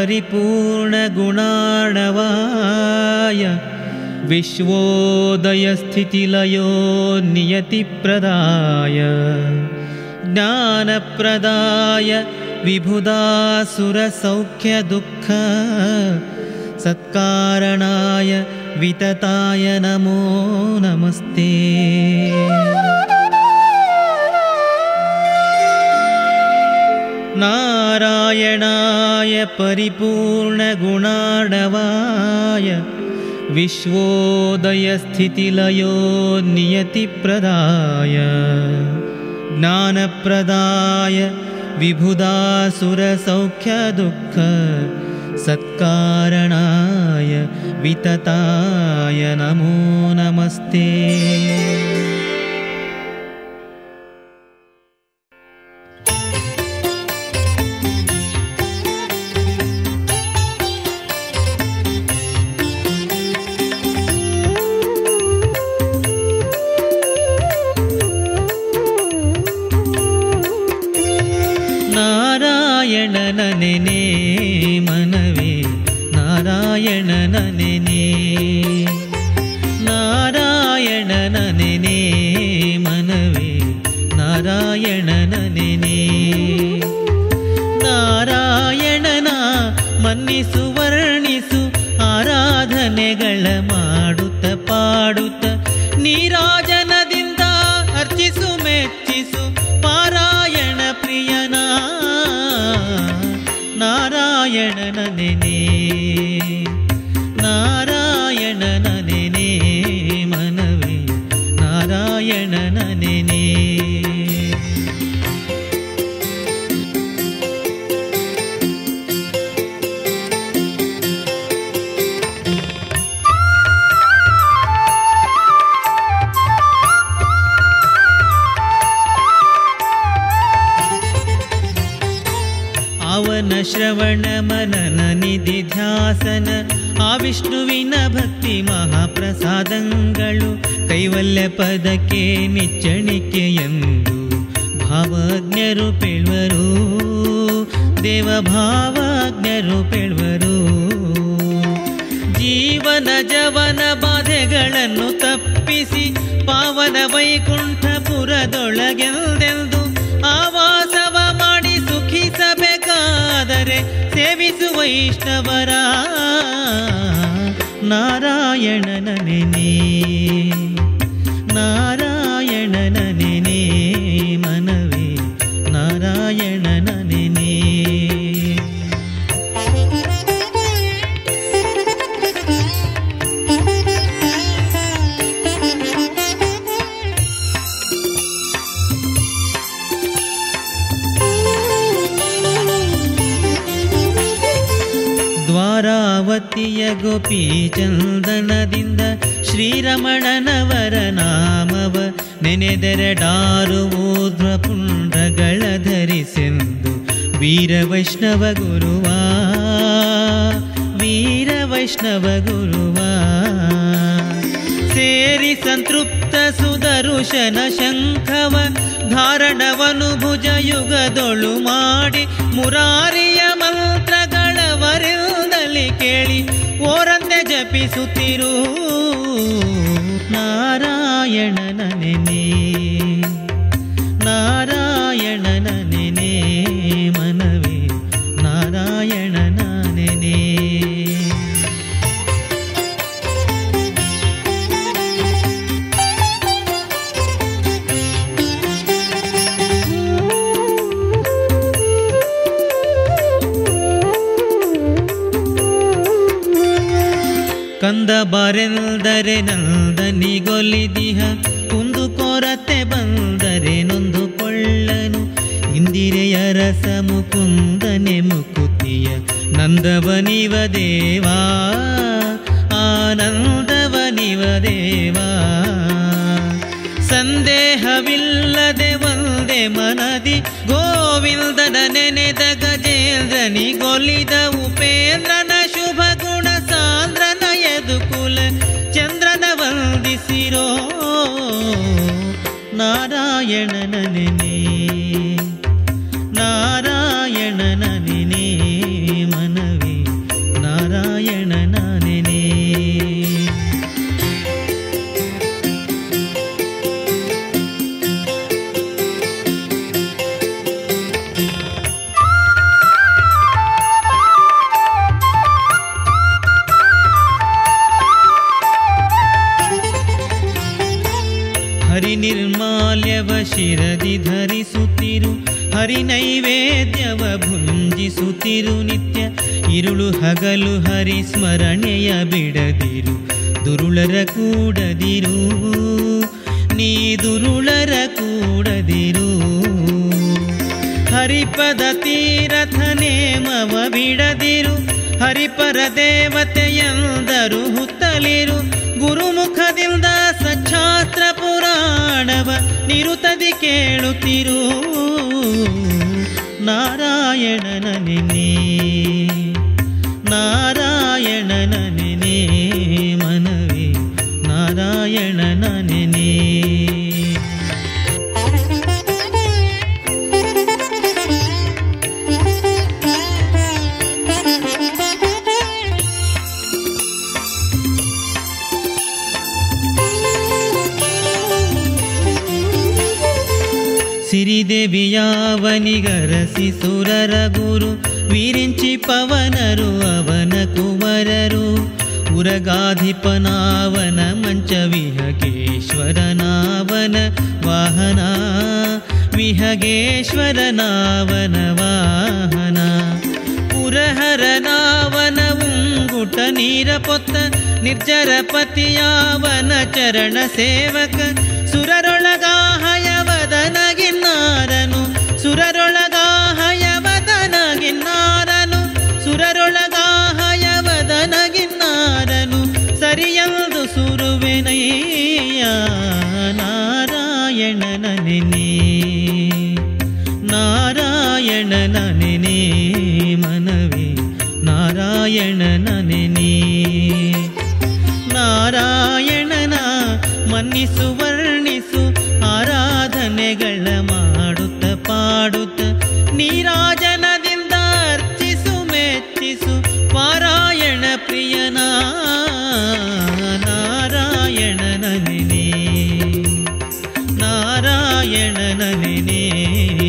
परिपूर्णगुणार्णवाय विश्वोदयस्थितिलयो नियतिप्रदाय ज्ञानप्रदाय विबुधासुरसौख्यदुःख सत्कारणाय वितताय नमो नमस्ते नारायणाय परिपूर्णगुणार्णवाय विश्वोदयस्थितिलयो नियतिप्रदाय ज्ञानप्रदाय विबुधासुरसौख्यदुःख सत्कारणाय वितताय नमो नमस्ते ನಾರಾಯಣನ ನೆನೆ ಮನವೇ ನಾರಾಯಣನ ನೆನೆ ನಾರಾಯಣನ ನೆನೆ ಮನವೇ ನಾರಾಯಣನ ನೆನೆ ನಾರಾಯಣನ ಮನ್ನಿಸು ವರ್ಣಿಸು ಆರಾಧನೆಗಳ ಮಾಡುತ್ತ ಪಾಡುತ್ತ ನೀರಾಜನದಿಂದ ಅರ್ಚಿಸು ಮೆಚ್ಚಿಸು ಪಾರಾಯಣ ಪ್ರಿಯನ ನಾರಾಯಣನ ನೆನೆ ನಾರಾಯಣನ ನೆನೆ ಮನವೇ ನಾರಾಯಣನ ನೆನೆ ಅವನ ಶ್ರವಣ ಮನನ ನಿಧಿ ಧ್ಯಾಸನ ಆ ವಿಷ್ಣುವಿನ ಭಕ್ತಿ ಮಹಾಪ್ರಸಾದಂಗಳು ಕೈವಲ್ಯ ಪದಕ್ಕೆ ನಿಚ್ಚಣಿಕೆ ಎಂದು ಭಾವಜ್ಞರು ಪೇಳ್ವರು ದೇವ ಭಾವಜ್ಞರು ಪೇಳ್ವರು ಜೀವನ ಜವನ ಬಾಧೆಗಳನ್ನು ತಪ್ಪಿಸಿ ಪಾವನ ವೈಕುಂಠಪುರದೊಳಗೆಲ್ದೆಂದು ಆವಾಸವ ಮಾಡಿ ಸುಖಿಸಬೇಕಾದರೆ ಸೇವಿಸು ವೈಷ್ಣವರ ನಾರಾಯಣನ ನೆನೆ ನಾರಾಯಣನ ನೆನೆ ಮನವೇ ನಾರಾಯಣನ ನೆನೆ ದ್ವಾರಾವತಿಯ ಗೋಪಿ ಚಂದನದಿಂದ ಶ್ರೀರಮಣನವರ ನಾಮವ ನೆನೆದೆರಡಾರು ಊರ್ಧ್ವ ಪುಂಡಗಳ ಧರಿಸೆಂದು ವೀರ ವೈಷ್ಣವ ಗುರುವ ವೀರ ವೈಷ್ಣವ ಗುರುವ ಸೇರಿ ಸಂತೃಪ್ತ ಸುದರುಶನ ಶಂಖವ ಧಾರಣವನು ಭುಜ ಯುಗದೊಳು ಮಾಡಿ ಮುರಾರಿಯ ಮಂತ್ರಗಳವರಿಂದಲಿ ಕೇಳಿ ಓರಂತೆ ಜಪಿಸುತ್ತಿರು ನಾರಾಯಣನ ನೆನೆ ನಾರಾಯಣನ ನೆನೆ ಮನವೇ ನಾರಾಯಣನ ನೆನೆ ಕಂದ ಬರೆಲ್ದರೆ ನಂದನಿಗೊಲಿದಿಹ ಕುಂದು ಕೊರತೆ ಬಂದರೆ ನೊಂದುಕೊಳ್ಳನು ಇಂದಿರೆಯ ರಸ ಮುಕುಂದನೆ ಮುಕುತಿಯ ನಂದವನಿವ ದೇವಾ ಆನಂದವನಿವ ದೇವಾ ಸಂದೇಹವಿಲ್ಲದೆ ಒಂದೇ ಮನದಿ ಗೋವಿಂದನ ನೆನೆದ ಗಜೇಂದ್ರನಿಗೊಲಿದ ಉಪೇಂದ್ರನ ಶುಭ ಗುಣ ಸಾಂದ್ರನ ಯದುಕುಲ ಚಂದ್ರನ ವಂದಿಸಿರೋ ನಾರಾಯಣನ ನೆನೆ ನಾರಾಯಣನ ನೆನೆ ಮನವೇ ನಾರಾಯಣನ ನೆನೆ ಹರಿ ನಿರ್ಮಾಲ್ಯವ ಶಿರದಿ ಧರಿಸುತ್ತಿರು ಹರಿ ನೈವೇದ್ಯವ ಭುಂಜಿಸುತ್ತಿರು ನಿತ್ಯ ಇರುಳು ಹಗಲು ಹರಿ ಸ್ಮರಣೆಯ ಬಿಡದಿರು ದುರುಳರ ಕೂಡದಿರು ನೀ ದುರುಳರ ಕೂಡದಿರು ಹರಿಪದ ತೀರಥ ನೇಮವ ಬಿಡದಿರು ಹರಿಪರ ದೇವತೆಯಂದರು ಹುತ್ತಲಿರು ಗುರುಮುಖದಿಂದ ಸಚ್ಛಾಸ್ತ್ರ ಪುರಾಣವ ನಿರುತದಿ ಕೇಳುತ್ತಿರು ನಾರಾಯಣನ ನೆನೆ ನಾರಾಯಣನ ನೆನೆ ಮನವಿ ನಾರಾಯಣನ ನೆನೆ ಸಿರಿದೇವಿಯಾವನಿಗರಸಿ ಸುರರ ಗುರು ವಿರಿಂಚಿ ಪವನರು ಅವನ ಕುವರರು ಉರಗಾಧಿಪನಾವನ ಮಂಚ ವಿಹಗೇಶ್ವರನಾವನ ವಾಹನ ವಿಹಗೇಶ್ವರನಾವನ ವಾಹನ ಪುರಹರನಾವನ ಉಂಗುಟ ನೀರ ಪೊತ್ತ ನಿರ್ಜರ ಪತಿಯಾವನ ಚರಣ ಸೇವಕ ಸುರರೊಳಗಾಹಯವದನಗಿನ್ನಾರನು ಸುರರೊಳಗಾಹಯವದನಗಿನ್ನಾರನು ಸುರರೊಳಗಾಹಯವದನಗಿನ್ನಾರನು ಸರಿಯಲ್ದು ಸುರುವೆನಯ್ಯ ನಾರಾಯಣನ ನೆನೆ ನಾರಾಯಣನ ನೆನೆ ಮನವಿ ನಾರಾಯಣನ ನೆನೆ ನಾರಾಯಣನ ಮನ್ನಿಸು ವರ್ಣಿಸು ಆರಾಧನೆಗಳ ಮಾಡುತ್ತ ಪಾಡುತ್ತ ನೀರಾಜನದಿಂದ ಅರ್ಚಿಸು ಮೆಚ್ಚಿಸು ಪಾರಾಯಣ ಪ್ರಿಯನ ನಾರಾಯಣನ ನೆನೆ ನಾರಾಯಣನ ನೆನೆ